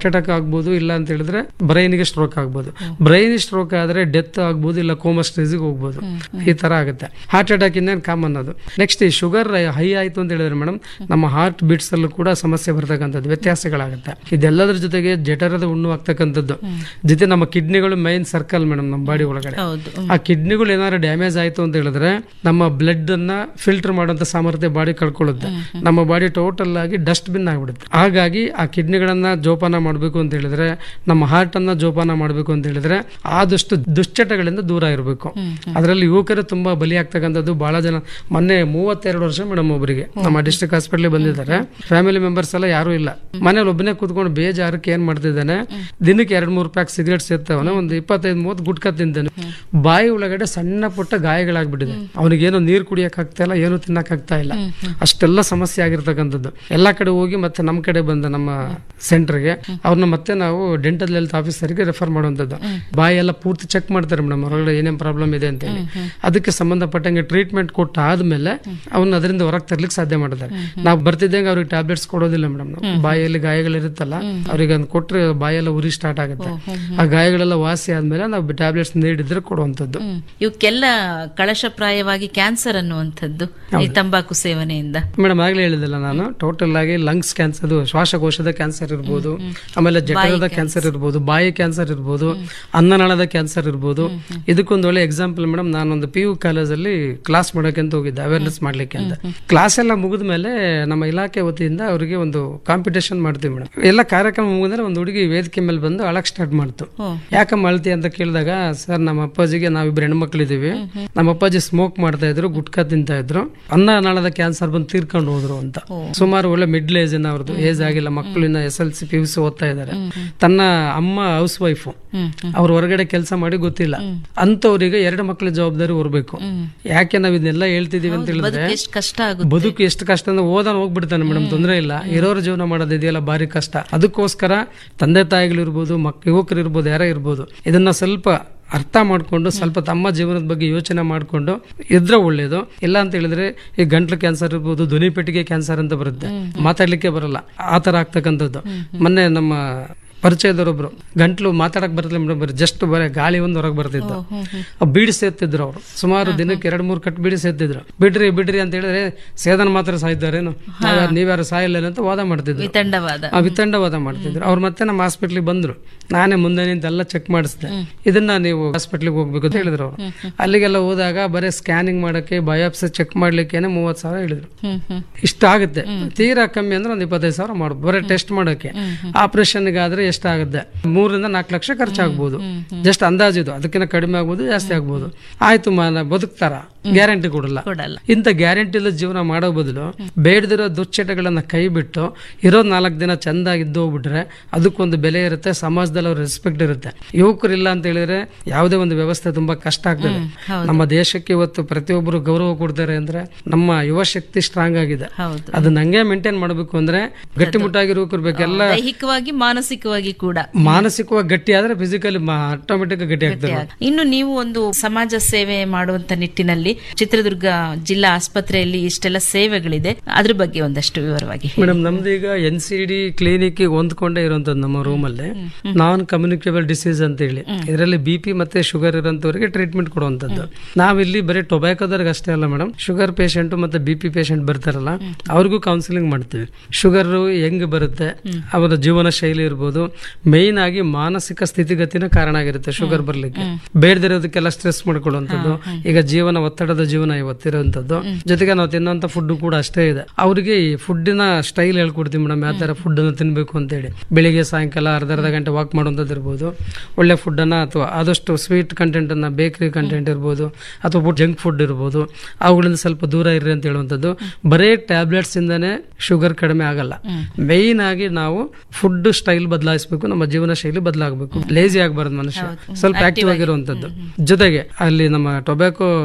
Heart attack ಆಗ್ಬೋದು ಇಲ್ಲ ಅಂತ ಹೇಳಿದ್ರೆ ಬ್ರೈನ್ಗೆ ಸ್ಟ್ರೋಕ್ ಆಗ್ಬೋದು ಬ್ರೈನ್ ಸ್ಟ್ರೋಕ್ ಆದ್ರೆ ಡೆತ್ ಆಗ್ಬೋದು ಇಲ್ಲ ಕೋಮಾ ಸ್ಟೇಜಿಗೆ ಹೋಗ್ಬೋದು ಈ ತರ ಆಗುತ್ತೆ ಹಾರ್ಟ್ ಅಟ್ಯಾಕ್ ಇನ್ನೇನು ಕಾಮನ್ ಅದು ನೆಕ್ಸ್ಟ್ ಈ ಶುಗರ್ ಹೈ ಆಯ್ತು ಅಂತ ಹೇಳಿದ್ರೆ ಮೇಡಮ್ ನಮ್ಮ ಹಾರ್ಟ್ ಬೀಟ್ಸ್ ಅಲ್ಲೂ ಕೂಡ ಸಮಸ್ಯೆ ಬರ್ತಕ್ಕಂಥದ್ದು ವ್ಯತ್ಯಾಸಗಳಾಗುತ್ತೆ ಇದೆಲ್ಲದರ ಜೊತೆಗೆ ಜಠರದ ಹುಣ್ಣು ಆಗ್ತಕ್ಕಂಥದ್ದು ಜೊತೆ ನಮ್ಮ ಕಿಡ್ನಿಗಳು ಮೈನ್ ಸರ್ಕಲ್ ಮೇಡಮ್ ನಮ್ಮ ಬಾಡಿ ಒಳಗಡೆ ಹೌದು ಆ ಕಿಡ್ನಿಗಳು ಏನಾದ್ರು ಡ್ಯಾಮೇಜ್ ಆಯ್ತು ಅಂತ ಹೇಳಿದ್ರೆ ನಮ್ಮ ಬ್ಲಡ್ ಅನ್ನ ಫಿಲ್ಟರ್ ಮಾಡುವಂತ ಸಾಮರ್ಥ್ಯ ಬಾಡಿ ಕಳ್ಕೊಳ್ಳುತ್ತೆ ನಮ್ಮ ಬಾಡಿ ಟೋಟಲ್ ಆಗಿ ಡಸ್ಟ್ ಬಿನ್ ಆಗ್ಬಿಡುತ್ತೆ ಹಾಗಾಗಿ ಆ ಕಿಡ್ನಿಗಳನ್ನ ಜೋಪಾನ ಮಾಡಬೇಕು ಅಂತ ಹೇಳಿದ್ರೆ ನಮ್ಮ ಹಾರ್ಟ್ ಅನ್ನ ಜೋಪಾನ ಮಾಡಬೇಕು ಅಂತ ಹೇಳಿದ್ರೆ ಆದಷ್ಟು ದುಶ್ಚಟಗಳಿಂದ ದೂರ ಇರಬೇಕು ಅದರಲ್ಲಿ ಯುವಕರು ತುಂಬಾ ಬಲಿ ಆಗ್ತಕ್ಕಂಥದ್ದು ಬಹಳ ಜನ ಮೊನ್ನೆ ಮೂವತ್ತೆರಡು ವರ್ಷ ಮೇಡಮ್ ಒಬ್ಬರಿಗೆ ನಮ್ಮ ಡಿಸ್ಟ್ರಿಕ್ಟ್ ಹಾಸ್ಪಿಟಲ್ ಬಂದಿದ್ದಾರೆ ಫ್ಯಾಮಿಲಿ ಮೆಂಬರ್ಸ್ ಎಲ್ಲ ಯಾರು ಇಲ್ಲ ಮನೇಲಿ ಒಬ್ಬನೇ ಕೂತ್ಕೊಂಡು ಬೇಜಾರಕ್ಕೆ ಏನ್ ಮಾಡ್ತಿದ್ದಾನೆ ದಿನಕ್ಕೆ ಎರಡ್ ಮೂರು ಪ್ಯಾಕ್ ಸಿಗರೇಟ್ ಸೇರ್ತಾವನೆ ಒಂದು ಇಪ್ಪತ್ತೈದು ಮೂವತ್ತು ಗುಟ್ಕ ತಿಂತಾನೆ ಬಾಯಿ ಒಳಗಡೆ ಸಣ್ಣ ಪುಟ್ಟ ಗಾಯಗಳಾಗ್ಬಿಟ್ಟಿದೆ ಅವನಿಗೇನು ನೀರು ಕುಡಿಯಕ್ ಆಗ್ತಾ ಇಲ್ಲ ಏನು ತಿನ್ನಕ್ ಆಗ್ತಾ ಇಲ್ಲ ಅಷ್ಟೆಲ್ಲ ಸಮಸ್ಯೆ ಆಗಿರ್ತಕ್ಕಂಥದ್ದು ಎಲ್ಲಾ ಕಡೆ ಹೋಗಿ ಮತ್ತೆ ನಮ್ಮ ಕಡೆ ಬಂದ ನಮ್ಮ ಸೆಂಟರ್ಗೆ ಅವ್ರನ್ನ ಮತ್ತೆ ನಾವು ಡೆಂಟಲ್ ಹೆಲ್ತ್ ಆಫೀಸರ್ಗೆ ರೆಫರ್ ಮಾಡುವಂಥದ್ದು ಬಾಯಿ ಎಲ್ಲ ಪೂರ್ತಿ ಚೆಕ್ ಮಾಡ್ತಾರೆ ಮೇಡಮ್ ಹೊರಗಡೆ ಏನೇನ್ ಪ್ರಾಬ್ಲಮ್ ಇದೆ ಅಂತ ಹೇಳಿ ಅದಕ್ಕೆ ಸಂಬಂಧಪಟ್ಟಂಗೆ ಟ್ರೀಟ್ಮೆಂಟ್ ಕೊಟ್ಟ ಆದ್ಮೇಲೆ ಅವನ್ನ ಅದರಿಂದ ಹೊರಗೆ ತರ್ಲಿಕ್ಕೆ ಸಾಧ್ಯ ಮಾಡ್ತಾರೆ ನಾವು ಬರ್ತಿದ್ದಂಗೆ ಅವ್ರಿಗೆ ಟ್ಯಾಬ್ಲೆಟ್ಸ್ ಕೊಡೋದಿಲ್ಲ ಮೇಡಮ್ ಬಾಯಲ್ಲಿ ಗಾಯಗಳಿರುತ್ತಲ್ಲ ಅವ್ರಿಗೆ ಅದನ್ನ ಕೊಟ್ರೆ ಬಾಯೆಲ್ಲ ಉರಿ ಸ್ಟಾರ್ಟ್ ಆಗುತ್ತೆ ಆ ಗಾಯಗಳೆಲ್ಲ ವಾಸಿ ಆದ್ಮೇಲೆ ನಾವು ಟ್ಯಾಬ್ಲೆಟ್ಸ್ ನೀಡಿದ್ರೆ ಕೊಡುವಂಥದ್ದು ಹ್ಮ್. ಇವಕ್ಕೆಲ್ಲ ಕಳಶಪ್ರಾಯವಾಗಿ ಕ್ಯಾನ್ಸರ್ ಅನ್ನುವಂಥದ್ದು ಈ ತಂಬಾಕು ಸೇವನೆಯಿಂದ ಮೇಡಮ್ ಆಗ್ಲೇ ಹೇಳಿದಿಲ್ಲ ನಾನು ಟೋಟಲ್ ಆಗಿ ಲಂಗ್ಸ್ ಕ್ಯಾನ್ಸರ್ ಅದು ಶ್ವಾಸಕೋಶದ ಕ್ಯಾನ್ಸರ್ ಇರ್ಬೋದು ಆಮೇಲೆ ಜಠರದ ಕ್ಯಾನ್ಸರ್ ಇರ್ಬೋದು ಬಾಯಿ ಕ್ಯಾನ್ಸರ್ ಇರ್ಬೋದು ಅನ್ನನಾಳದ ಕ್ಯಾನ್ಸರ್ ಇರ್ಬೋದು ಇದಕ್ಕೊಂದು ಒಳ್ಳೆ ಎಕ್ಸಾಂಪಲ್ ಮೇಡಮ್ ನಾನೊಂದು ಪಿ ಯು ಕಾಲೇಜಲ್ಲಿ ಕ್ಲಾಸ್ ಮಾಡೋಕೆ ಅಂತ ಹೋಗಿದ್ದೆ ಅವೇರ್ನೆಸ್ ಮಾಡ್ಲಿಕ್ಕೆ ಅಂತ ಕ್ಲಾಸ್ ಎಲ್ಲ ಮುಗಿದ ಮೇಲೆ ನಮ್ಮ ಇಲಾಖೆ ವತಿಯಿಂದ ಅವರಿಗೆ ಒಂದು ಕಾಂಪಿಟೇಷನ್ ಮಾಡ್ತೀವಿ ಮೇಡಮ್ ಎಲ್ಲ ಕಾರ್ಯಕ್ರಮ ಮುಗಿದ್ರೆ ಒಂದು ಹುಡುಗಿ ವೇದಿಕೆ ಮೇಲೆ ಬಂದು ಅಳಕ್ ಸ್ಟಾರ್ಟ್ ಮಾಡ್ತು ಹ್ಮ್. ಯಾಕಮ್ಮ ಅಳ್ತಿ ಅಂತ ಕೇಳಿದಾಗ ಸರ್ ನಮ್ಮ ಅಪ್ಪಾಜಿಗೆ ನಾವಿಬ್ರು ಹೆಣ್ಮಕ್ಳಿದೀವಿ ನಮ್ಮ ಅಪ್ಪಾಜಿ ಸ್ಮೋಕ್ ಮಾಡ್ತಾ ಇದ್ರು ಗುಟ್ಕಾ ತಿಂತಾ ಇದ್ರು ಅನ್ನ ನಾಳದ ಕ್ಯಾನ್ಸರ್ ಬಂದು ತೀರ್ಕೊಂಡು ಹೋದ್ರು ಅಂತ ಸುಮಾರು ಒಳ್ಳೆ ಮಿಡ್ಲ್ ಏಜ್ ಇನ್ನ ಅವ್ರದ್ದು ಏಜ್ ಆಗಿಲ್ಲ ಮಕ್ಕಳು ಇನ್ನ S L C P U C ಓದ್ತಾ ಇದ್ದಾರೆ ತನ್ನ ಅಮ್ಮ ಹೌಸ್ ವೈಫ್ ಹ್ಮ್ ಅವ್ರ ಹೊರಗಡೆ ಕೆಲಸ ಮಾಡಿ ಗೊತ್ತಿಲ್ಲ ಅಂತವ್ರಿಗೆ ಎರಡು ಮಕ್ಕಳ ಜವಾಬ್ದಾರಿ ಹೊರಬೇಕು ಯಾಕೆ ನಾವ್ ಇದನ್ನೆಲ್ಲ ಹೇಳ್ತಿದೀವಿ ಅಂತ ಹೇಳಿದ್ರೆ ಬದುಕು ಎಷ್ಟು ಕಷ್ಟ ಆಗುತ್ತೆ ಬದುಕು ಎಷ್ಟು ಕಷ್ಟ ಅಂದ್ರೆ ಓದನ್ ಹೋಗ್ಬಿಡ್ತಾನೆ ಮೇಡಮ್ ತೊಂದರೆ ಇಲ್ಲ ಇರೋರ ಜೀವನ ಮಾಡೋದು ಇದೆಯಲ್ಲ ಭಾರಿ ಕಷ್ಟ ಅದಕ್ಕೋಸ್ಕರ ತಂದೆ ತಾಯಿಗಳಿರ್ಬೋದು ಮಕ್ ಯುವಕರು ಇರ್ಬೋದು ಯಾರೇ ಇರ್ಬೋದು ಇದನ್ನ ಸ್ವಲ್ಪ ಅರ್ಥ ಮಾಡ್ಕೊಂಡು ಸ್ವಲ್ಪ ತಮ್ಮ ಜೀವನದ ಬಗ್ಗೆ ಯೋಚನೆ ಮಾಡ್ಕೊಂಡು ಇದ್ರೆ ಒಳ್ಳೇದು ಇಲ್ಲ ಅಂತ ಹೇಳಿದ್ರೆ ಈ ಗಂಟ್ಲು ಕ್ಯಾನ್ಸರ್ ಇರ್ಬೋದು ಧ್ವನಿ ಪೆಟ್ಟಿಗೆ ಕ್ಯಾನ್ಸರ್ ಅಂತ ಬರುತ್ತೆ ಮಾತಾಡ್ಲಿಕ್ಕೆ ಬರಲ್ಲ ಆ ತರ ಆಗ್ತಕ್ಕಂಥದ್ದು ಮೊನ್ನೆ ನಮ್ಮ ಪರಿಚಯದವರೊಬ್ರು ಗಂಟ್ಲು ಮಾತಾಡಕ್ ಬರ್ತಿಲ್ಲ ಮೇಡಮ್ ಬರೀ ಜಸ್ಟ್ ಬರೀ ಗಾಳಿ ಒಂದು ಹೊರಗೆ ಬರ್ತಿತ್ತು ಆ ಬೀಡಿ ಸೇರ್ತಿದ್ರು ಅವರು ಸುಮಾರು ದಿನಕ್ಕೆ ಎರಡು ಮೂರು ಕಟ್ ಬೀಡಿ ಸೇರ್ತಿದ್ರು ಬಿಡ್ರಿ ಬಿಡ್ರಿ ಅಂತ ಹೇಳಿದ್ರೆ ಸೇದನ ಮಾತ್ರ ಸಾಯ್ತಾರೇನು ನಾವ್ಯಾರು ನೀವ್ಯಾರು ಸಾಯಿಲ್ಲ ಅಂತ ವಾದ ಮಾಡ್ತಿದ್ರು ವಿತಂಡವಾದ ಆ ವಿತಂಡವಾದ ಮಾಡ್ತಿದ್ರು ಅವ್ರು ಮತ್ತೆ ನಮ್ಮ ಹಾಸ್ಪಿಟ್ಲಿಗೆ ಬಂದ್ರು ನಾನೇ ಮುಂದೆ ನಿಂತು ಎಲ್ಲ ಚೆಕ್ ಮಾಡಿಸಿದೆ ಇದನ್ನ ನೀವು ಹಾಸ್ಪಿಟ್ಲಿಗೆ ಹೋಗ್ಬೇಕು ಅಂತ ಹೇಳಿದ್ರು ಅವರು ಅಲ್ಲಿಗೆಲ್ಲ ಹೋದಾಗ ಬರೀ ಸ್ಕ್ಯಾನಿಂಗ್ ಮಾಡಕ್ಕೆ ಬಯಾಪ್ಸಿ ಚೆಕ್ ಮಾಡ್ಲಿಕ್ಕೇನೆ ಮೂವತ್ ಸಾವಿರ ಹೇಳಿದ್ರು ಹ್ಮ್ ಹ್ಮ್ ಇಷ್ಟ ಆಗುತ್ತೆ ತೀರಾ ಕಮ್ಮಿ ಅಂದ್ರೆ ಒಂದು ಇಪ್ಪತ್ತೈದು ಸಾವಿರ ಮಾಡ್ಬೋದು ಬರೀ ಟೆಸ್ಟ್ ಮಾಡೋಕೆ ಆಪರೇಷನ್ಗೆ ಆದ್ರೆ ಎಷ್ಟಾಗುತ್ತೆ ಮೂರರಿಂದ ನಾಲ್ಕು ಲಕ್ಷ ಖರ್ಚಾಗ್ಬೋದು ಜಸ್ಟ್ ಅಂದಾಜಿದು ಅದಕ್ಕಿಂತ ಕಡಿಮೆ ಆಗ್ಬೋದು ಜಾಸ್ತಿ ಆಗ್ಬೋದು ಆಯ್ತು ಮಾನ ಬದುಕ್ತಾರ ಗ್ಯಾರಂಟಿ ಕೊಡಲ್ಲ ಕೊಡಲ್ಲ ಇಂಥ ಗ್ಯಾರಂಟಿ ಇಲ್ಲ ಜೀವನ ಮಾಡೋ ಬದಲು ಬೇಡದಿರೋ ದುಶ್ಚಟಗಳನ್ನ ಕೈ ಬಿಟ್ಟು ಇರೋದ್ ನಾಲ್ಕು ದಿನ ಚಂದಾಗಿ ಇದ್ದು ಹೋಗ್ಬಿಟ್ರೆ ಅದಕ್ಕೊಂದು ಬೆಲೆ ಇರುತ್ತೆ ಸಮಾಜದಲ್ಲಿ ಅವ್ರ ರೆಸ್ಪೆಕ್ಟ್ ಇರುತ್ತೆ ಯುವಕರು ಇಲ್ಲ ಅಂತ ಹೇಳಿದ್ರೆ ಯಾವುದೇ ಒಂದು ವ್ಯವಸ್ಥೆ ತುಂಬಾ ಕಷ್ಟ ಆಗ್ತದೆ ನಮ್ಮ ದೇಶಕ್ಕೆ ಇವತ್ತು ಪ್ರತಿಯೊಬ್ಬರು ಗೌರವ ಕೊಡ್ತಾರೆ ಅಂದ್ರೆ ನಮ್ಮ ಯುವ ಶಕ್ತಿ ಸ್ಟ್ರಾಂಗ್ ಆಗಿದೆ ಹೌದು ಅದನ್ನ ಹಂಗೆ ಮೇಂಟೈನ್ ಮಾಡಬೇಕು ಅಂದ್ರೆ ಗಟ್ಟಿಮುಟ್ಟಾಗಿರ್ಬೇಕು ಎಲ್ಲ ದೈಹಿಕವಾಗಿ ಮಾನಸಿಕವಾಗಿ ಕೂಡ ಮಾನಸಿಕವಾಗಿ ಗಟ್ಟಿ ಆದ್ರೆ ಫಿಸಿಕಲಿ ಆಟೋಮೆಟಿಕ್ ಗಟ್ಟಿ ಆಗ್ತಾರೆ ಇನ್ನು ನೀವು ಒಂದು ಸಮಾಜ ಸೇವೆ ಮಾಡುವಂತ ನಿಟ್ಟಿನಲ್ಲಿ ಚಿತ್ರದುರ್ಗ ಜಿಲ್ಲಾ ಆಸ್ಪತ್ರೆಯಲ್ಲಿ ಇಷ್ಟೆಲ್ಲ ಸೇವೆಗಳಿದೆ ಅದ್ರ ಬಗ್ಗೆ ಒಂದಷ್ಟು ವಿವರವಾಗಿ ಹೇಳಿ. ಮೇಡಮ್ ನಮ್ದು ಈಗ ಎನ್ ಸಿ ಡಿ ಕ್ಲಿನಿಕ್ ಹೊಂದ್ಕೊಂಡೇ ಇರುವಂತದ್ದು ನಮ್ಮ ರೂಮ್ ಅಲ್ಲಿ ನಾನ್ ಕಮ್ಯುನಿಕೇಬಲ್ ಡಿಸೀಸ್ ಅಂತ ಹೇಳಿ ಇದರಲ್ಲಿ ಬಿ ಪಿ ಮತ್ತೆ ಶುಗರ್ ಇರೋಂಥವ್ರಿಗೆ ಟ್ರೀಟ್ಮೆಂಟ್ ಕೊಡುವಂತದ್ದು ನಾವಿಲ್ಲಿ ಬರೀ ಟೊಬ್ಯಾಕೋದವ್ರಿಗೆ ಅಷ್ಟೇ ಅಲ್ಲ ಮೇಡಮ್ ಶುಗರ್ ಪೇಷಂಟ್ ಮತ್ತೆ ಬಿ ಪಿ ಪೇಷಂಟ್ ಬರ್ತಾರಲ್ಲ ಅವ್ರಿಗೂ ಕೌನ್ಸಿಲಿಂಗ್ ಮಾಡ್ತೀವಿ ಶುಗರ್ ಹೆಂಗ್ ಬರುತ್ತೆ ಅವರ ಜೀವನ ಶೈಲಿ ಇರ್ಬೋದು ಮೇನ್ ಆಗಿ ಮಾನಸಿಕ ಸ್ಥಿತಿಗತಿನ ಕಾರಣ ಆಗಿರುತ್ತೆ ಶುಗರ್ ಬರ್ಲಿಕ್ಕೆ ಬೇಡದಿರೋದಕ್ಕೆಲ್ಲ ಸ್ಟ್ರೆಸ್ ಮಾಡ್ಕೊಳ್ಳುವಂಥದ್ದು ಈಗ ಜೀವನ ಒತ್ತಡದ ಜೀವನ ಇವತ್ತಿರುವಂತದ್ದು ಜೊತೆಗೆ ನಾವು ತಿನ್ನೋಂತ ಫುಡ್ ಕೂಡ ಅಷ್ಟೇ ಇದೆ ಅವರಿಗೆ ಈ ಫುಡ್ಡಿನ ಸ್ಟೈಲ್ ಹೇಳ್ಕೊಡ್ತೀವಿ ಮೇಡಮ್ ಯಾವ ತರ ಫುಡ್ ಅನ್ನು ತಿನ್ಬೇಕು ಅಂತ ಹೇಳಿ ಬೆಳಿಗ್ಗೆ ಸಾಯಂಕಾಲ ಅರ್ಧ ಅರ್ಧ ಗಂಟೆ ವಾಕ್ ಮಾಡುವಂಥದ್ದು ಇರ್ಬೋದು ಒಳ್ಳೆ ಫುಡ್ ಅನ್ನ ಅಥವಾ ಆದಷ್ಟು ಸ್ವೀಟ್ ಕಂಟೆಂಟ್ ಅನ್ನ ಬೇಕರಿ ಕಂಟೆಂಟ್ ಇರ್ಬೋದು ಅಥವಾ ಜಂಕ್ ಫುಡ್ ಇರ್ಬೋದು ಅವುಗಳಿಂದ ಸ್ವಲ್ಪ ದೂರ ಇರ್ರಿ ಅಂತ ಹೇಳುವಂಥದ್ದು ಬರೇ ಟ್ಯಾಬ್ಲೆಟ್ಸ್ ಇಂದಾನೆ ಶುಗರ್ ಕಡಿಮೆ ಆಗಲ್ಲ ಮೇಯ್ನ್ ಆಗಿ ನಾವು ಫುಡ್ ಸ್ಟೈಲ್ ಬದಲಾಯಿಸಬೇಕು ನಮ್ಮ ಜೀವನ ಶೈಲಿ ಬದಲಾಗಬೇಕು ಲೇಜಿ ಆಗಬಾರ್ದು ಮನುಷ್ಯ ಸ್ವಲ್ಪ ಆಕ್ಟಿವ್ ಆಗಿರುವಂತದ್ದು ಜೊತೆಗೆ ಅಲ್ಲಿ ನಮ್ಮ ಟೊಬ್ಯಾಕೋ ಕಂಟ್ರೋಲ್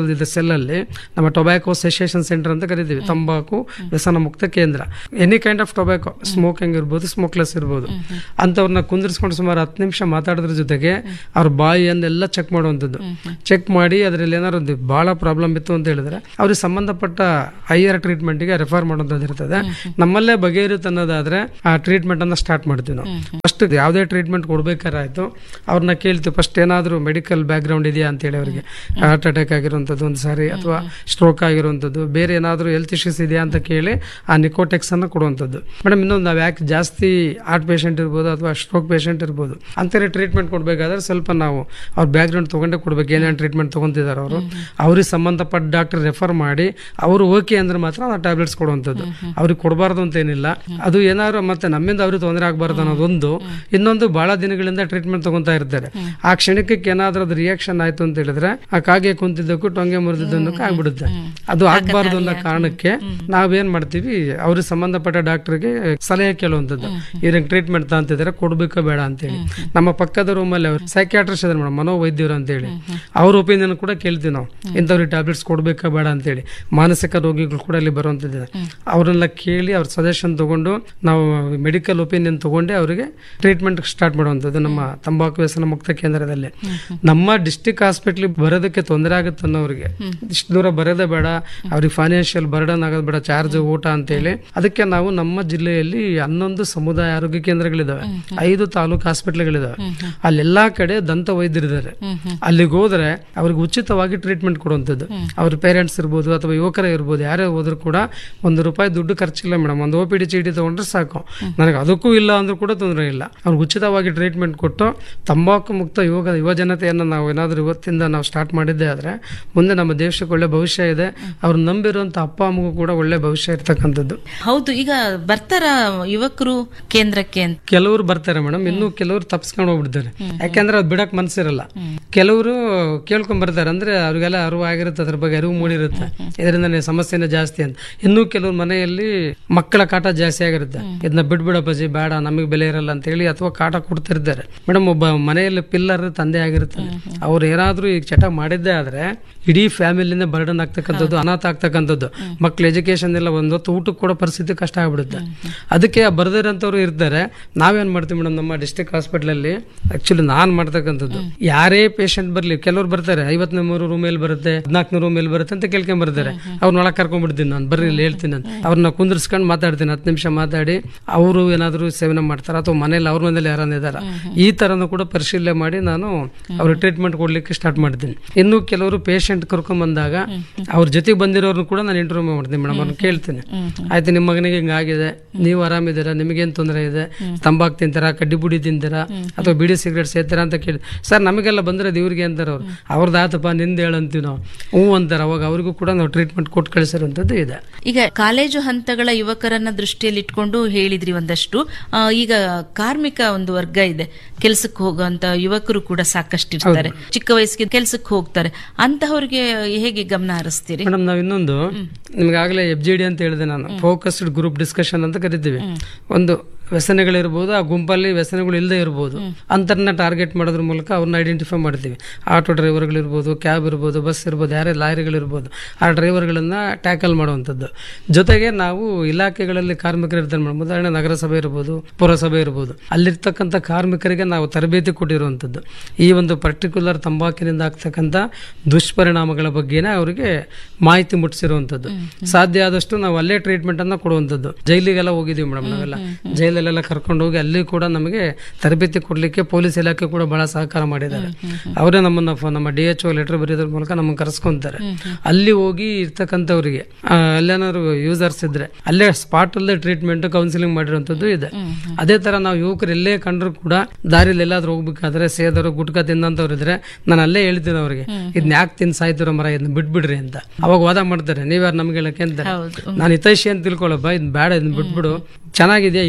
ಕಂಟ್ರೋಲ್ ಇದೆ ಸೆಲ್ ಅಲ್ಲಿ ನಮ್ಮ ಟೊಬ್ಯಾಕೋ ಸೆಸೇಷನ್ ಸೆಂಟರ್ ಅಂತ ಕರಿತೀವಿ ತಂಬಾಕು ವ್ಯಸನ ಮುಕ್ತ ಕೇಂದ್ರ any kind of tobacco smoking ಇರ್ಬೋದು ಸ್ಮೋಕ್ಲೆಸ್ ಇರ್ಬೋದು ಅಂತವ್ರನ್ನ ಕುಂದಿರ್ಸ್ಕೊಂಡು ಸುಮಾರು ಹತ್ತು ನಿಮಿಷ ಮಾತಾಡೋದ್ರ ಜೊತೆಗೆ ಅವ್ರ ಬಾಯಿಯನ್ನೆಲ್ಲ ಚೆಕ್ ಮಾಡುವಂಥದ್ದು ಚೆಕ್ ಮಾಡಿ ಅದರಲ್ಲಿ ಏನಾದ್ರು ಒಂದು ಬಹಳ ಪ್ರಾಬ್ಲಮ್ ಇತ್ತು ಅಂತ ಹೇಳಿದ್ರೆ ಅವ್ರಿಗೆ ಸಂಬಂಧಪಟ್ಟ ಹೈಯರ್ ಟ್ರೀಟ್ಮೆಂಟ್ಗೆ ರೆಫರ್ ಮಾಡುವಂಥದ್ದು ಇರ್ತದೆ ನಮ್ಮಲ್ಲೇ ಬಗೆಹರಿಯುತ್ತೆ ಅನ್ನೋದಾದ್ರೆ ಆ ಟ್ರೀಟ್ಮೆಂಟ್ ಅನ್ನ ಸ್ಟಾರ್ಟ್ ಮಾಡ್ತೀವಿ ನಾವು ಫಸ್ಟ್ ಯಾವುದೇ ಟ್ರೀಟ್ಮೆಂಟ್ ಕೊಡ್ಬೇಕಾದ್ರೆ ಆಯ್ತು ಅವ್ರನ್ನ ಕೇಳ್ತೀವಿ ಫಸ್ಟ್ ಏನಾದರೂ ಮೆಡಿಕಲ್ ಬ್ಯಾಕ್ ಗ್ರೌಂಡ್ ಇದೆಯಾ ಅಂತೇಳಿ ಅವರಿಗೆ ಹಾರ್ಟ್ ಅಟ್ಯಾಕ್ ಆಗಿರುವಂಥದ್ದು ಒಂದು ಸಾರಿ ಅಥವಾ ಸ್ಟ್ರೋಕ್ ಆಗಿರುವಂಥದ್ದು ಬೇರೆ ಏನಾದರೂ ಹೆಲ್ತ್ ಇಶ್ಯೂಸ್ ಇದೆಯಾ ಅಂತ ಕೇಳಿ ಆ ನಿಕೋಟೆಕ್ಸ್ ಅನ್ನು ಕೊಡುವಂಥದ್ದು ಮೇಡಮ್ ಇನ್ನೊಂದು ನಾವು ಯಾಕೆ ಜಾಸ್ತಿ ಹಾರ್ಟ್ ಪೇಷಂಟ್ ಇರ್ಬೋದು ಅಥವಾ ಸ್ಟ್ರೋಕ್ ಪೇಷಂಟ್ ಇರ್ಬೋದು ಅಂತಾರೆ ಟ್ರೀಟ್ಮೆಂಟ್ ಕೊಡಬೇಕಾದ್ರೆ ಸ್ವಲ್ಪ ನಾವು ಅವ್ರ ಬ್ಯಾಕ್ ಗ್ರೌಂಡ್ ತೊಗೊಂಡೇ ಕೊಡ್ಬೇಕು ಏನೇನು ಟ್ರೀಟ್ಮೆಂಟ್ ತೊಗೊಂತಿದ್ದಾರೆ ಅವರು ಅವ್ರಿಗೆ ಸಂಬಂಧಪಟ್ಟ ಡಾಕ್ಟರ್ ರೆಫರ್ ಮಾಡಿ ಅವರು ಓಕೆ ಅಂದ್ರೆ ಮಾತ್ರ ನಾವು ಟ್ಯಾಬ್ಲೆಟ್ಸ್ ಕೊಡುವಂಥದ್ದು ಅವ್ರಿಗೆ ಕೊಡಬಾರ್ದು ಅಂತ ಏನಿಲ್ಲ ಅದು ಏನಾದ್ರು ಮತ್ತೆ ನಮ್ಮಿಂದ ಅವ್ರಿಗೆ ತೊಂದರೆ ಆಗಬಾರ್ದು ಅನ್ನೋದೊಂದು ಇನ್ನೊಂದು ಬಹಳ ದಿನಗಳಿಂದ ಟ್ರೀಟ್ಮೆಂಟ್ ತಗೊಂತಾ ಇರ್ತಾರೆ ಆ ಕ್ಷಣಕ್ಕೆ ಏನಾದ್ರೂ ಅದು ರಿಯಾಕ್ಷನ್ ಆಯ್ತು ಅಂತ ಹೇಳಿದ್ರೆ ಆ ಕಾಗೆ ಕುಂತಿದ್ದಕ್ಕೂ ಟೊಂಗೆ ಮುರಿದಿದ್ದಕ್ಕೂ ಆಗ್ಬಿಡುತ್ತೆ ಅದು ಆಗ್ಬಾರ್ದು ಅನ್ನೋ ಕಾರಣಕ್ಕೆ ನಾವೇನ್ ಮಾಡ್ತೀವಿ ಅವ್ರಿಗೆ ಸಂಬಂಧಪಟ್ಟ ಡಾಕ್ಟರ್ಗೆ ಸಲಹೆ ಕೇಳುವಂಥದ್ದು ಇವ್ರಿಗೆ ಟ್ರೀಟ್ಮೆಂಟ್ ತಗೊಂತಿದ್ದಾರೆ ಕೊಡ್ಬೇಕೋ ಬೇಡ ಅಂತೇಳಿ ನಮ್ಮ ಪಕ್ಕದ ರೂಮಲ್ಲಿ ಅವ್ರು ಸೈಕ್ಯಾಟ್ರಿಸ್ಟ್ ಇದಾರೆ ಮೇಡಮ್ ಮನೋವೈದ್ಯರು ಅಂತೇಳಿ ಅವ್ರ ಒಪಿನಿಯನ್ ಕೂಡ ಕೇಳ್ತೀವಿ ನಾವು ಇಂಥವ್ರಿಗೆ ಟ್ಯಾಬ್ಲೆಟ್ಸ್ ಕೊಡ್ಬೇಕಾ ಬೇಡ ಅಂತೇಳಿ ಮಾನಸಿಕ ರೋಗಿಗಳು ಕೂಡ ಇಲ್ಲಿ ಬರುವಂತಿದೆ ಅವ್ರನ್ನೆಲ್ಲ ಕೇಳಿ ಅವ್ರ ಸಜೆಷನ್ ತಗೊಂಡು ನಾವು ಮೆಡಿಕಲ್ ಒಪಿನಿಯನ್ ತಗೊಂಡೆ ಅವರಿಗೆ ಟ್ರೀಟ್ಮೆಂಟ್ ಸ್ಟಾರ್ಟ್ ಮಾಡುವಂಥದ್ದು ನಮ್ಮ ತಂಬಾಕು ವ್ಯಸನ ಮುಕ್ತ ಕೇಂದ್ರದಲ್ಲಿ ನಮ್ಮ ಡಿಸ್ಟಿಕ್ ಹಾಸ್ಪಿಟ್ಲಿಗೆ ಬರೋದಕ್ಕೆ ತೊಂದರೆ ಆಗುತ್ತೆ ಅನ್ನೋರಿಗೆ ಇಷ್ಟು ದೂರ ಬರೋದೇ ಬೇಡ ಅವ್ರಿಗೆ ಫೈನಾನ್ಷಿಯಲ್ ಬರ್ಡನ್ ಆಗೋದು ಬೇಡ ಚಾರ್ಜ್ ಊಟ ಅಂತೇಳಿ ಅದಕ್ಕೆ ನಾವು ನಮ್ಮ ಜಿಲ್ಲೆಯಲ್ಲಿ ಹನ್ನೊಂದು ಸಮುದಾಯ ಆರೋಗ್ಯ ಕೇಂದ್ರಗಳಿದಾವೆ ಐದು ತಾಲೂಕು ಹಾಸ್ಪಿಟ್ಲ್ಗಳಿದಾವೆ ಅಲ್ಲೆಲ್ಲಾ ಕಡೆ ದಂತ ವೈದ್ಯರಿದ್ದಾರೆ ಅಲ್ಲಿಗೆ ಹೋದ್ರೆ ಅವ್ರಿಗೆ ಉಚಿತವಾಗಿ ಟ್ರೀಟ್ಮೆಂಟ್ ಕೊಡುವಂಥದ್ದು ಅವ್ರ ಪೇರೆಂಟ್ಸ್ ಇರ್ಬೋದು ಅಥವಾ ಯುವಕರೇ ಇರ್ಬೋದು ಯಾರೇ ಹೋದ್ರು ಕೂಡ ಒಂದು ರೂಪಾಯಿ ದುಡ್ಡು ಖರ್ಚಿಲ್ಲ ಮೇಡಮ್ ಒಂದು ಒ ಪಿ ಡಿ ಚೀಟಿ ತಗೊಂಡ್ರೆ ಸಾಕು ನನಗೆ ಅದಕ್ಕೂ ಇಲ್ಲ ಅಂದ್ರೂ ಕೂಡ ತೊಂದರೆ ಇಲ್ಲ ಅವ್ರಿಗೆ ಉಚಿತವಾಗಿ ಟ್ರೀಟ್ಮೆಂಟ್ ಕೊಟ್ಟು ತಂಬಾಕು ಮುಕ್ತ ಯುವಕ ಯುವ ಜನತೆಯನ್ನು ನಾವು ಏನಾದರೂ ಇವತ್ತಿಂದ ನಾವು ಸ್ಟಾರ್ಟ್ ಮಾಡಿದ್ದೆ ಆದರೆ ಮುಂದೆ ನಮ್ಮ ದೇಶಕ್ಕೆ ಒಳ್ಳೆ ಭವಿಷ್ಯ ಇದೆ ಅವ್ರು ನಂಬಿರುವಂಥ ಅಪ್ಪ ಅಮ್ಮಗೂ ಕೂಡ ಒಳ್ಳೆ ಭವಿಷ್ಯ ಇರ್ತಕ್ಕಂಥದ್ದು ಹೌದು ಈಗ ಬರ್ತಾರ ಯುವಕರು ಕೇಂದ್ರಕ್ಕೆ ಅಂತ ಕೆಲವರು ಬರ್ತಾರೆ ಮೇಡಮ್ ಇನ್ನು ಕೆಲವರು ತಪ್ಸ್ಕೊಂಡು ಹೋಗ್ಬಿಡ್ತಾರೆ ಯಾಕಂದ್ರೆ ಅದು ಬಿಡಕ್ ಮನ್ಸಿರಲ್ಲ ಕೆಲವರು ಕೇಳ್ಕೊಂಡ್ ಬರ್ತಾರೆ ಅಂದ್ರೆ ಅವ್ರಿಗೆಲ್ಲ ಅರಿವು ಆಗಿರುತ್ತೆ ಅದ್ರ ಬಗ್ಗೆ ಅರಿವು ಮೂಡಿರುತ್ತೆ ಇದರಿಂದ ಸಮಸ್ಯೆನೇ ಜಾಸ್ತಿ ಅಂತ ಇನ್ನು ಕೆಲವ್ರು ಮನೆಯಲ್ಲಿ ಮಕ್ಕಳ ಕಾಟ ಜಾಸ್ತಿ ಆಗಿರುತ್ತೆ ಇದನ್ನ ಬಿಡ್ಬಿಡಪ್ಪಾಜಿ ಬೇಡ ನಮಗೆ ಬೆಲೆ ಇರಲ್ಲ ಅಂತ ಹೇಳಿ ಅಥವಾ ಕಾಟ ಕೊಡ್ತಿರ್ತಾರೆ ಮೇಡಮ್ ಒಬ್ಬ ಮನೆಯಲ್ಲಿ ಪಿಲ್ಲರ್ ತಂದೆ ಆಗಿರ್ತಾನೆ ಅವ್ರು ಏನಾದ್ರೂ ಈಗ ಚಟ ಮಾಡಿದ್ದೇ ಆದ್ರೆ ಇಡೀ ಫ್ಯಾಮಿಲಿನ ಬರ್ಡನ್ ಆಗ್ತಕ್ಕಂಥದ್ದು ಅನಾಥ ಆಗ್ತಕ್ಕಂಥದ್ದು ಮಕ್ಳ ಎಜುಕೇಶನ್ ಎಲ್ಲ ಒಂದು ಹೊತ್ತು ಊಟಕ್ಕೆ ಕೊಡೋ ಪರಿಸ್ಥಿತಿ ಕಷ್ಟ ಆಗ್ಬಿಡುತ್ತೆ ಅದಕ್ಕೆ ಬರ್ದಿರೋಂಥವ್ರು ಇರ್ತಾರೆ ನಾವೇನ್ ಮಾಡ್ತೀವಿ ಮೇಡಮ್ ನಮ್ಮ ಡಿಸ್ಟ್ರಿಕ್ಟ್ ಹಾಸ್ಪಿಟಲಲ್ಲಿ ಆಕ್ಚುಲಿ ನಾನ್ ಮಾಡ್ತಕ್ಕಂಥದ್ದು ಯಾರೇ ಪೇಷಂಟ್ ಬರ್ಲಿ ಕೆಲವ್ರು ಬರ್ತಾರೆ ಐವತ್ತನೇ ಮೂರು ರೂಮಲ್ಲಿ ಬರುತ್ತೆ ಹದಿನಾಲ್ಕನೇ ರೂಮಲ್ಲಿ ಬರುತ್ತೆ ಅಂತ ಕೇಳ್ಕೊಂಡ್ ಬರ್ತಾರೆ ಅವ್ರನ್ನೊಳಗೆ ಕರ್ಕೊಂಡ್ಬಿಡ್ತೀನಿ ನಾನು ಬರ್ರಿ ಇಲ್ಲಿ ಹೇಳ್ತೀನಿ ಅಂತ ಅವ್ರನ್ನ ಕುಂದಿರ್ಸ್ಕೊಂಡು ಮಾತಾಡ್ತೀನಿ ಹತ್ತು ನಿಮಿಷ ಮಾತಾಡಿ ಅವರು ಏನಾದ್ರು ಸೇವನೆ ಮಾಡ್ತಾರೆ ಅಥವಾ ಮನೇಲಿ ಅವ್ರ ಮನೇಲಿ ಯಾರನ್ನ ಇದಾರ ಈ ತರನು ಕೂಡ ಪರಿಶೀಲನೆ ಮಾಡಿ ನಾನು ಅವ್ರಿಗೆ ಟ್ರೀಟ್ಮೆಂಟ್ ಕೊಡ್ಲಿಕ್ಕೆ ಸ್ಟಾರ್ಟ್ ಮಾಡ್ತೀನಿ ಇನ್ನು ಕೆಲವರು ಪೇಷಂಟ್ ಕರ್ಕೊಂಡ್ ಬಂದಾಗ ಅವ್ರ ಜೊತೆಗೆ ಬಂದಿರೋರ್ನು ಕೂಡ ನಾನು ಇಂಟರ್ವ್ಯೂ ಮಾಡ್ತೀನಿ ಮೇಡಮ್ ಅವ್ರನ್ನ ಕೇಳ್ತೀನಿ ಆಯ್ತು ನಿಮ್ಮ ಮಗನಿಗೆ ಹಿಂಗಾಗಿದೆ ನೀವು ಆರಾಮಿದ್ದೀರಾ ನಿಮಗೇನು ತೊಂದರೆ ಇದೆ ತಂಬಾಕು ತಿಂತಾರಾ ಕಡ್ಡಿ ಬುಡಿ ತಿಂತೀರಾ ಅಥವಾ ಬಿಡಿ ಸಿಗರೇಟ್ ಸೇರ್ತೀರಾ ಅಂತ ಕೇಳಿ ಸರ್ ನಮಗೆಲ್ಲ ಬಂದಿರೋದು ಇವ್ರಿಗೆ ಅಂತಾರೆ ಅವ್ರು ಅವ್ರದ್ದು ಆತಪ್ಪ ನಿಂದ ಹೇಳಂತೀವಿ ನಾವು ಹ್ಞೂ ಅಂತಾರೆ ಅವಾಗ ಅವ್ರಿಗೂ ಕೂಡ ನಾವು ಟ್ರೀಟ್ಮೆಂಟ್ ಕೊಟ್ಟು ಕಳಿಸಿರುವಂಥದ್ದು ಇದೆ ಈಗ ಕಾಲೇಜು ಹಂತಗಳ ಯುವಕರನ್ನ ದೃಷ್ಟಿಯಲ್ಲಿ ಇಟ್ಕೊಂಡು ಹೇಳಿದ್ರಿ ಒಂದಷ್ಟು ಆ, ಈಗ ಕಾರ್ಮಿಕ ಒಂದು ವರ್ಗ ಇದೆ ಕೆಲಸಕ್ಕೆ ಹೋಗುವಂತ ಯುವಕರು ಕೂಡ ಸಾಕಷ್ಟು ಇರ್ತಾರೆ ಚಿಕ್ಕ ವಯಸ್ಸಿಗೆ ಕೆಲಸಕ್ಕೆ ಹೋಗ್ತಾರೆ ಅಂತಹವ್ರಿಗೆ ಹೇಗೆ ಗಮನ ಹರಿಸ್ತೀರಿ ಮೇಡಮ್ ನಾವು ಇನ್ನೊಂದು ನಿಮ್ಗಾಗಲೇ ಎಫ್ ಜಿ ಡಿ ಅಂತ ಹೇಳಿದೆ ನಾನು ಫೋಕಸ್ಡ್ ಗ್ರೂಪ್ ಡಿಸ್ಕಷನ್ ಅಂತ ಕರಿತೀವಿ ಒಂದು ವ್ಯಸನಗಳಿರ್ಬೋದು ಆ ಗುಂಪಲ್ಲಿ ವ್ಯಸನಗಳು ಇಲ್ಲದೆ ಇರ್ಬೋದು ಅಂತರ್ನ ಟಾರ್ಗೆಟ್ ಮಾಡೋದ್ರ ಮೂಲಕ ಅವ್ರನ್ನ ಐಡೆಂಟಿಫೈ ಮಾಡ್ತೀವಿ ಆಟೋ ಡ್ರೈವರ್ಗಳಿರ್ಬೋದು ಕ್ಯಾಬ್ ಇರ್ಬೋದು ಬಸ್ ಇರ್ಬೋದು ಯಾರೇ ಲಾರಿಗಳಿರ್ಬೋದು ಆ ಡ್ರೈವರ್ಗಳನ್ನ ಟ್ಯಾಕಲ್ ಮಾಡುವಂಥದ್ದು ಜೊತೆಗೆ ನಾವು ಇಲಾಖೆಗಳಲ್ಲಿ ಕಾರ್ಮಿಕರು ಇರ್ತಾರೆ ಮೇಡಮ್ ಉದಾಹರಣೆ ನಗರಸಭೆ ಇರ್ಬೋದು ಪುರಸಭೆ ಇರ್ಬೋದು ಅಲ್ಲಿರ್ತಕ್ಕಂಥ ಕಾರ್ಮಿಕರಿಗೆ ನಾವು ತರಬೇತಿ ಕೊಟ್ಟಿರುವಂಥದ್ದು ಈ ಒಂದು ಪರ್ಟಿಕ್ಯುಲರ್ ತಂಬಾಕಿನಿಂದ ಆಗ್ತಕ್ಕಂಥ ದುಷ್ಪರಿಣಾಮಗಳ ಬಗ್ಗೆನೇ ಅವರಿಗೆ ಮಾಹಿತಿ ಮುಟ್ಟಿಸಿರುವಂಥದ್ದು ಸಾಧ್ಯ ಆದಷ್ಟು ನಾವು ಅಲ್ಲೇ ಟ್ರೀಟ್ಮೆಂಟ್ ಅನ್ನ ಕೊಡುವಂಥದ್ದು ಜೈಲಿಗೆಲ್ಲ ಹೋಗಿದೀವಿ ಮೇಡಮ್ ನಾವೆಲ್ಲ ಜೈಲಲ್ಲೆಲ್ಲ ಕರ್ಕೊಂಡು ಹೋಗಿ ಅಲ್ಲಿ ಕೂಡ ನಮಗೆ ತರಬೇತಿ ಕೊಡ್ಲಿಕ್ಕೆ ಪೊಲೀಸ್ ಇಲಾಖೆ ಕೂಡ ಬಹಳ ಸಹಕಾರ ಮಾಡಿದ್ದಾರೆ ಅವರೇ ನಮ್ಮನ್ನ ಫೋ- ನಮ್ಮ ಡಿ ಎಚ್ ಒ ಲೆಟರ್ ಬರೆಯೋದ್ರ ಮೂಲಕ ನಮ್ಮನ್ನು ಕರೆಸ್ಕೊಂತಾರೆ ಅಲ್ಲಿ ಹೋಗಿ ಇರ್ತಕ್ಕಂಥವ್ರಿಗೆ ಆ, ಅಲ್ಲೇನಾದ್ರು ಯೂಸರ್ಸ್ ಇದ್ರೆ ಅಲ್ಲೇ ಸ್ಪಾಟ್ ಅಲ್ಲೇ ಟ್ರೀಟ್ಮೆಂಟ್ ಕೌನ್ಸಿಲಿಂಗ್ ಮಾಡಿರುವಂತದ್ದು ಇದೆ ಅದೇ ತರ ನಾವು ಯುವಕರು ಎಲ್ಲೇ ಕಂಡ್ರು ಕೂಡ ದಾರಿಲಿ ಎಲ್ಲಾದ್ರೂ ಹೋಗ್ಬೇಕಾದ್ರೆ ಸೇದರು ಗುಟ್ಕ ತಿಂದಂತವ್ರು ಇದ್ರೆ ನಾನು ಅಲ್ಲೇ ಹೇಳ್ತೀನಿ ಅವ್ರಿಗೆ ಇದನ್ನ ಯಾಕೆ ತಿನ್ ಸಾಯ್ತಿರೋ ಮರ ಇದನ್ನ ಬಿಟ್ಬಿಡ್ರಿ ಅಂತ ಅವಾಗ ವಾದ ಮಾಡ್ತಾರೆ ನೀವ್ಯಾರು ನಮ್ಗೆ ಹೇಳಕ್ಕೆ ಅಂತಾರೆ ಹೌದು ನಾನು ಹಿತೈಷಿ ಅಂತ ತಿಳ್ಕೊಳ್ಳಪ್ಪ ಇದನ್ನ ಬೇಡ ಇದನ್ನ ಬಿಟ್ಬಿಡು ಚೆನ್ನಾಗಿದೆಯಾ ಹಿಂಗೆ ಗಟ್ಟಿ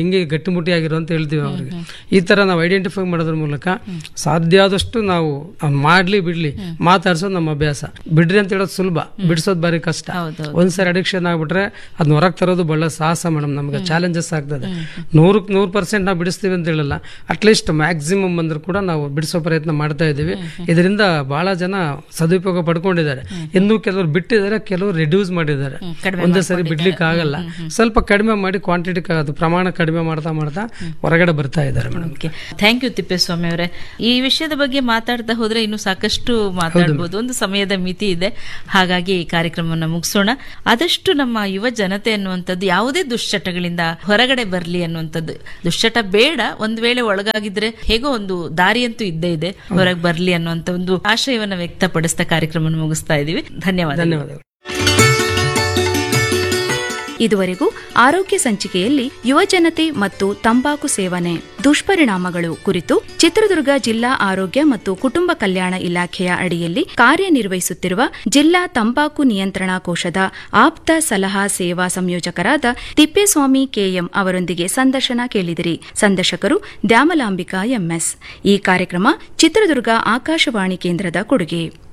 ಗಟ್ಟಿಮುಟ್ಟಿಯಾಗಿರೋ ಅಂತ ಹೇಳ್ತೀವಿ ಅವ್ರಿಗೆ ಈ ತರ ನಾವು ಐಡೆಂಟಿಫೈ ಮಾಡೋದ್ರ ಮೂಲಕ ಸಾಧ್ಯ ಆದಷ್ಟು ನಾವು ಅವ್ನ್ ಮಾಡ್ಲಿ ಬಿಡ್ಲಿ ಮಾತಾಡ್ಸೋದು ನಮ್ಮ ಅಭ್ಯಾಸ ಬಿಡ್ರಿ ಅಂತ ಹೇಳೋದು ಸುಲಭ ಬಿಡಿಸೋದು ಬಾರಿ ಕಷ್ಟ ಹೌದು ಒಂದ್ಸರಿ ಅಡಿಕ್ಷನ್ ಆಗ್ಬಿಟ್ರೆ ಅದನ್ನ ಹೊರಗೆ ತರೋದು ಬಹಳ ಸಾಹಸ ಮೇಡಮ್ ನಮ್ಗೆ ಚಾಲೆಂಜಸ್ ಆಗ್ತದೆ ನೂರಕ್ಕೆ ನೂರು ಪರ್ಸೆಂಟ್ ನಾವು ಬಿಡಿಸ್ತೀವಿ ಅಂತ ಹೇಳಲ್ಲ ಅಟ್ಲೀಸ್ಟ್ ಮ್ಯಾಕ್ಸಿಮಮ್ ಬಂದ್ರು ಕೂಡ ನಾವು ಬಿಡಿಸೋ ಪ್ರಯತ್ನ ಮಾಡ್ತಾ ಇದ್ದೀವಿ ಇದರಿಂದ ಬಹಳ ಜನ ಸದುಪಯೋಗ ಪಡ್ಕೊಂಡಿದ್ದಾರೆ ಇನ್ನೂ ಕೆಲವರು ಬಿಟ್ಟಿದ್ದಾರೆ ಕೆಲವರು ರಿಡ್ಯೂಸ್ ಮಾಡಿದ್ದಾರೆ ಕಡಿಮೆ ಒಂದೇ ಸರಿ ಬಿಡ್ಲಿಕ್ಕೆ ಆಗಲ್ಲ ಸ್ವಲ್ಪ ಕಡಿಮೆ ಮಾಡಿ ಕ್ವಾಂಟಿಟಿ ಅದು ಪ್ರಮಾಣ ಕಡಿಮೆ ಮಾಡ್ತಾ ಮಾಡ್ತಾ ಹೊರಗಡೆ ಬರ್ತಾ ಇದ್ದಾರೆ madam okay thank you Thippeswamy ಅವರೇ ಈ ವಿಷಯದ ಬಗ್ಗೆ ಮಾತಾಡ್ತಾ ಹೋದ್ರೆ ಇನ್ನು ಸಾಕಷ್ಟು ಮಾತಾಡ್ಬೋದು ಒಂದು ಸಮಯದ ಮಿತಿ ಇದೆ ಹಾಗಾಗಿ ಈ ಕಾರ್ಯಕ್ರಮವನ್ನು ಮುಗಿಸೋಣ ಆದಷ್ಟು ನಮ್ಮ ಯುವ ಜನತೆ ಅನ್ನುವಂಥದ್ದು ಯಾವುದೇ ದುಶ್ಚಟಗಳಿಂದ ಹೊರಗಡೆ ಬರಲಿ ಅನ್ನುವಂಥದ್ದು ದುಶ್ಚಟ ಬೇಡ ಒಂದ್ ವೇಳೆ ಒಳಗಾಗಿದ್ರೆ ಹೇಗೋ ಒಂದು ದಾರಿಯಂತೂ ಇದ್ದೇ ಇದೆ ಹೊರಗೆ ಬರಲಿ ಅನ್ನುವಂಥ ಒಂದು ಆಶಯವನ್ನ ವ್ಯಕ್ತಪಡಿಸ್ತಾ ಕಾರ್ಯಕ್ರಮ ಮುಗಿಸ್ತಾ ಇದೀವಿ ಧನ್ಯವಾದ ಧನ್ಯವಾದಗಳು ಇದುವರೆಗೂ ಆರೋಗ್ಯ ಸಂಚಿಕೆಯಲ್ಲಿ ಯುವಜನತೆ ಮತ್ತು ತಂಬಾಕು ಸೇವನೆ ದುಷ್ಪರಿಣಾಮಗಳು ಕುರಿತು ಚಿತ್ರದುರ್ಗ ಜಿಲ್ಲಾ ಆರೋಗ್ಯ ಮತ್ತು ಕುಟುಂಬ ಕಲ್ಯಾಣ ಇಲಾಖೆಯ ಅಡಿಯಲ್ಲಿ ಕಾರ್ಯನಿರ್ವಹಿಸುತ್ತಿರುವ ಜಿಲ್ಲಾ ತಂಬಾಕು ನಿಯಂತ್ರಣಾ ಕೋಶದ ಆಪ್ತ ಸಲಹಾ ಸೇವಾ ಸಂಯೋಜಕರಾದ ತಿಪ್ಪೇಸ್ವಾಮಿ ಕೆಎಂ ಅವರೊಂದಿಗೆ ಸಂದರ್ಶನ ಕೇಳಿದಿರಿ ಸಂದರ್ಶಕರು ದ್ಯಾಮಲಾಂಬಿಕಾ ಎಂಎಸ್ ಈ ಕಾರ್ಯಕ್ರಮ ಚಿತ್ರದುರ್ಗ ಆಕಾಶವಾಣಿ ಕೇಂದ್ರದ ಕೊಡುಗೆ